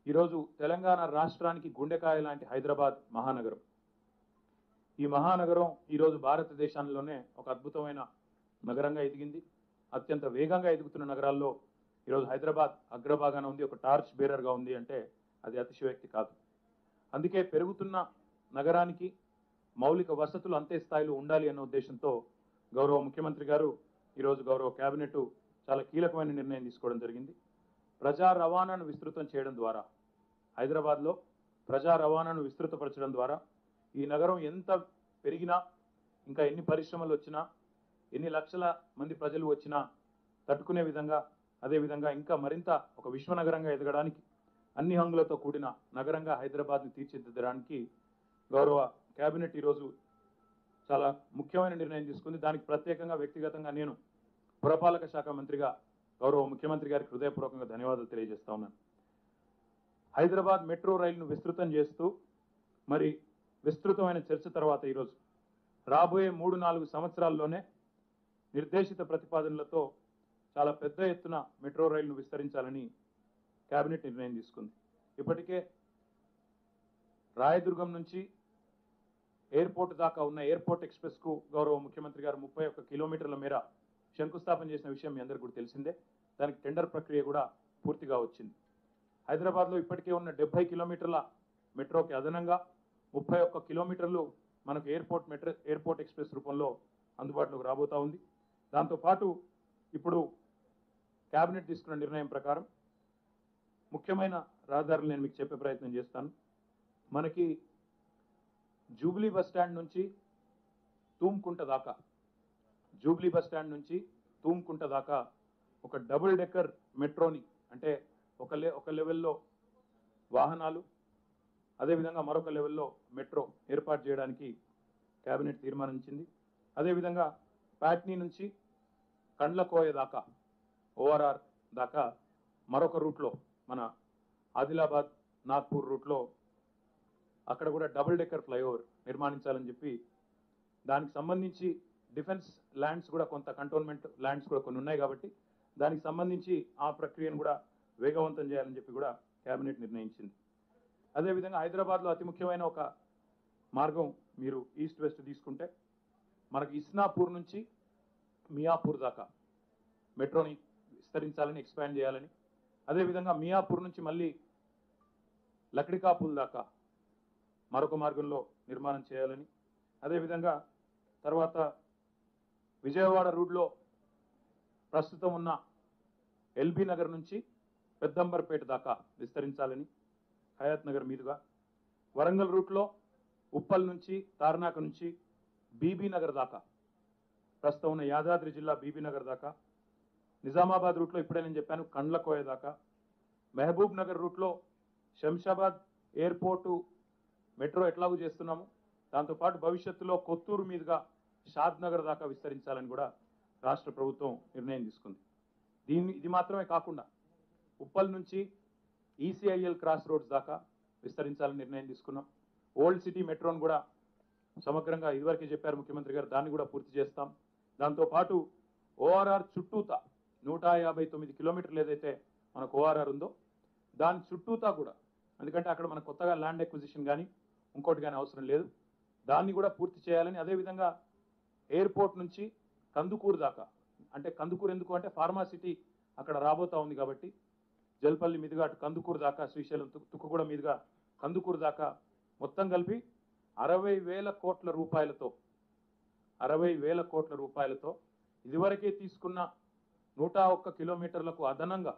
ఈరోజు తెలంగాణ రాష్ట్రానికి గుండెకాయ లాంటి హైదరాబాద్ మహానగరం ఈ మహానగరం ఈరోజు భారతదేశంలోనే ఒక అద్భుతమైన నగరంగా ఎదిగింది అత్యంత వేగంగా ఎదుగుతున్న నగరాల్లో ఈరోజు హైదరాబాద్ అగ్రభాగాన ఉంది ఒక టార్చ్ బేరర్గా ఉంది అంటే అది అతిశయోక్తి కాదు అందుకే పెరుగుతున్న నగరానికి మౌలిక వసతులు అంతే స్థాయిలో ఉండాలి అన్న ఉద్దేశంతో గౌరవ ముఖ్యమంత్రి గారు ఈరోజు గౌరవ కేబినెట్ చాలా కీలకమైన నిర్ణయం తీసుకోవడం జరిగింది ప్రజా రవాణాను విస్తృతం చేయడం ద్వారా హైదరాబాద్లో ప్రజా రవాణాను విస్తృతపరచడం ద్వారా ఈ నగరం ఎంత పెరిగినా ఇంకా ఎన్ని పరిశ్రమలు వచ్చినా ఎన్ని లక్షల మంది ప్రజలు వచ్చినా తట్టుకునే విధంగా అదేవిధంగా ఇంకా మరింత ఒక విశ్వనగరంగా ఎదగడానికి అన్ని హంగులతో కూడిన నగరంగా హైదరాబాద్ని తీర్చిదిద్దడానికి గౌరవ కేబినెట్ ఈరోజు చాలా ముఖ్యమైన నిర్ణయం తీసుకుంది దానికి ప్రత్యేకంగా వ్యక్తిగతంగా నేను పురపాలక శాఖ మంత్రిగా గౌరవ ముఖ్యమంత్రి గారికి హృదయపూర్వకంగా ధన్యవాదాలు తెలియజేస్తా ఉన్నాను హైదరాబాద్ మెట్రో రైలును విస్తృతం చేస్తూ మరి విస్తృతమైన చర్చ తర్వాత ఈరోజు రాబోయే మూడు నాలుగు సంవత్సరాల్లోనే నిర్దేశిత ప్రతిపాదనలతో చాలా పెద్ద ఎత్తున మెట్రో రైలును విస్తరించాలని కేబినెట్ నిర్ణయం తీసుకుంది ఇప్పటికే రాయదుర్గం నుంచి ఎయిర్పోర్ట్ దాకా ఉన్న ఎయిర్పోర్ట్ ఎక్స్ప్రెస్ కు గౌరవ ముఖ్యమంత్రి గారు ముప్పై ఒక్క కిలోమీటర్ల మేర శంకుస్థాపన చేసిన విషయం మీ అందరికీ కూడా తెలిసిందే దానికి టెండర్ ప్రక్రియ కూడా పూర్తిగా వచ్చింది హైదరాబాద్లో ఇప్పటికే ఉన్న డెబ్బై కిలోమీటర్ల మెట్రోకి అదనంగా ముప్పై ఒక్క కిలోమీటర్లు మనకు ఎయిర్పోర్ట్ మెట్రో ఎయిర్పోర్ట్ ఎక్స్ప్రెస్ రూపంలో అందుబాటులోకి రాబోతా ఉంది దాంతోపాటు ఇప్పుడు కేబినెట్ తీసుకున్న నిర్ణయం ప్రకారం ముఖ్యమైన రహదారులు నేను మీకు చెప్పే ప్రయత్నం చేస్తాను మనకి జూబ్లీ బస్ స్టాండ్ నుంచి తూమ్కుంట దాకా జూబ్లీ బస్ స్టాండ్ నుంచి తూమ్కుంట దాకా ఒక డబుల్ డెక్కర్ మెట్రోని అంటే ఒక లె ఒక లెవెల్లో వాహనాలు అదేవిధంగా మరొక లెవెల్లో మెట్రో ఏర్పాటు చేయడానికి కేబినెట్ తీర్మానించింది అదేవిధంగా ప్యాట్నీ నుంచి కండ్లకోయ దాకా ఓఆర్ఆర్ దాకా మరొక రూట్లో మన ఆదిలాబాద్ నాగ్పూర్ రూట్లో అక్కడ కూడా డబుల్ డెక్కర్ ఫ్లైఓవర్ నిర్మాణించాలని చెప్పి దానికి సంబంధించి డిఫెన్స్ ల్యాండ్స్ కూడా కొంత కంటోన్మెంట్ ల్యాండ్స్ కూడా కొన్ని ఉన్నాయి కాబట్టి దానికి సంబంధించి ఆ ప్రక్రియను కూడా వేగవంతం చేయాలని చెప్పి కూడా కేబినెట్ నిర్ణయించింది అదేవిధంగా హైదరాబాద్లో అతి ముఖ్యమైన ఒక మార్గం మీరు ఈస్ట్ వెస్ట్ తీసుకుంటే మనకు ఇస్నాపూర్ నుంచి మియాపూర్ దాకా మెట్రోని విస్తరించాలని ఎక్స్పాండ్ చేయాలని అదేవిధంగా మియాపూర్ నుంచి మళ్ళీ లక్డికాపుల్ దాకా మరొక మార్గంలో నిర్మాణం చేయాలని అదేవిధంగా తర్వాత విజయవాడ రూట్లో ప్రస్తుతం ఉన్న ఎల్బీ నగర్ నుంచి పెద్దంబర్పేట దాకా విస్తరించాలని హయాత్ నగర్ మీదుగా వరంగల్ రూట్లో ఉప్పల్ నుంచి తార్నాక నుంచి బీబీ నగర్ దాకా ప్రస్తుతం ఉన్న యాదాద్రి జిల్లా బీబీ నగర్ దాకా నిజామాబాద్ రూట్లో ఇప్పుడే నేను చెప్పాను కండ్లకోయ దాకా మహబూబ్ నగర్ రూట్లో శంషాబాద్ ఎయిర్పోర్టు మెట్రో ఎట్లాగూ చేస్తున్నాము దాంతోపాటు భవిష్యత్తులో కొత్తూరు మీదుగా షాద్ నగర్ దాకా విస్తరించాలని కూడా రాష్ట్ర ప్రభుత్వం నిర్ణయం తీసుకుంది దీన్ని ఇది మాత్రమే కాకుండా ఉప్పల్ నుంచి ఈసీఐఎల్ క్రాస్ రోడ్స్ దాకా విస్తరించాలని నిర్ణయం తీసుకున్నాం ఓల్డ్ సిటీ మెట్రోను కూడా సమగ్రంగా ఇదివరకే చెప్పారు ముఖ్యమంత్రి గారు దాన్ని కూడా పూర్తి చేస్తాం దాంతోపాటు ఓఆర్ఆర్ చుట్టూతా నూట యాభై తొమ్మిది కిలోమీటర్లు ఏదైతే మనకు ఓఆర్ఆర్ ఉందో దాని చుట్టూతా కూడా ఎందుకంటే అక్కడ మనకు కొత్తగా ల్యాండ్ ఎక్విజిషన్ కానీ ఇంకోటి కానీ అవసరం లేదు దాన్ని కూడా పూర్తి చేయాలని అదేవిధంగా ఎయిర్పోర్ట్ నుంచి కందుకూరు దాకా అంటే కందుకూరు ఎందుకు అంటే ఫార్మా సిటీ అక్కడ రాబోతా ఉంది కాబట్టి జల్పల్లి మీదుగా అటు కందుకూరు దాకా శ్రీశైలం తుక్కు- తుక్కుగూడ మీదుగా కందుకూరు దాకా మొత్తం కలిపి అరవై వేల కోట్ల రూపాయలతో అరవై వేల కోట్ల రూపాయలతో ఇదివరకే తీసుకున్న నూట ఒక్క కిలోమీటర్లకు అదనంగా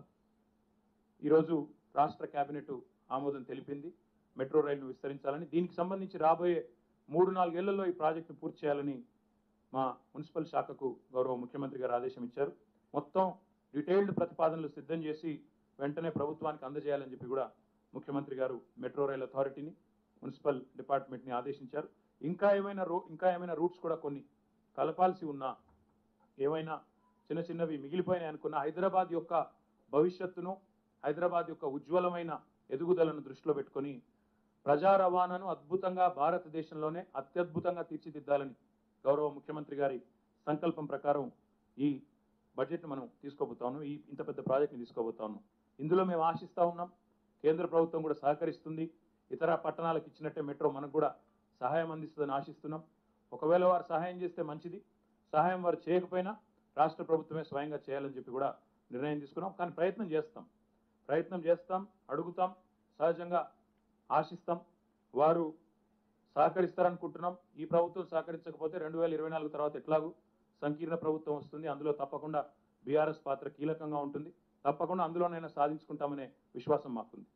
ఈరోజు రాష్ట్ర కేబినెట్ ఆమోదం తెలిపింది మెట్రో రైలును విస్తరించాలని దీనికి సంబంధించి రాబోయే మూడు నాలుగేళ్లలో ఈ ప్రాజెక్టును పూర్తి చేయాలని మా మున్సిపల్ శాఖకు గౌరవ ముఖ్యమంత్రి గారు ఆదేశం ఇచ్చారు మొత్తం డీటెయిల్డ్ ప్రతిపాదనలు సిద్ధం చేసి వెంటనే ప్రభుత్వానికి అందజేయాలని చెప్పి కూడా ముఖ్యమంత్రి గారు మెట్రో రైల్ అథారిటీని మున్సిపల్ డిపార్ట్మెంట్ని ఆదేశించారు ఇంకా ఏమైనా రో ఇంకా ఏమైనా రూట్స్ కూడా కొన్ని కలపాల్సి ఉన్నా ఏమైనా చిన్న చిన్నవి మిగిలిపోయినాయి అనుకున్న హైదరాబాద్ యొక్క భవిష్యత్తును హైదరాబాద్ యొక్క ఉజ్వలమైన ఎదుగుదలను దృష్టిలో పెట్టుకొని ప్రజా రవాణాను అద్భుతంగా భారతదేశంలోనే అత్యద్భుతంగా తీర్చిదిద్దాలని గౌరవ ముఖ్యమంత్రి గారి సంకల్పం ప్రకారం ఈ బడ్జెట్ మనం తీసుకోబోతా ఉన్నాం ఈ ఇంత పెద్ద ప్రాజెక్ట్ని తీసుకోబోతా ఉన్నాం ఇందులో మేము ఆశిస్తా ఉన్నాం కేంద్ర ప్రభుత్వం కూడా సహకరిస్తుంది ఇతర పట్టణాలకు ఇచ్చినట్టే మెట్రో మనకు కూడా సహాయం అందిస్తుందని ఆశిస్తున్నాం ఒకవేళ వారు సహాయం చేస్తే మంచిది సహాయం వారు చేయకపోయినా రాష్ట్ర ప్రభుత్వమే స్వయంగా చేయాలని చెప్పి కూడా నిర్ణయం తీసుకున్నాం కానీ ప్రయత్నం చేస్తాం ప్రయత్నం చేస్తాం అడుగుతాం సహజంగా ఆశిస్తాం వారు సహకరిస్తారనుకుంటున్నాం ఈ ప్రభుత్వం సహకరించకపోతే రెండు వేల ఇరవై నాలుగు తర్వాత ఎట్లాగూ సంకీర్ణ ప్రభుత్వం వస్తుంది అందులో తప్పకుండా బీఆర్ఎస్ పాత్ర కీలకంగా ఉంటుంది తప్పకుండా అందులోనైనా సాధించుకుంటామనే విశ్వాసం మాకుంది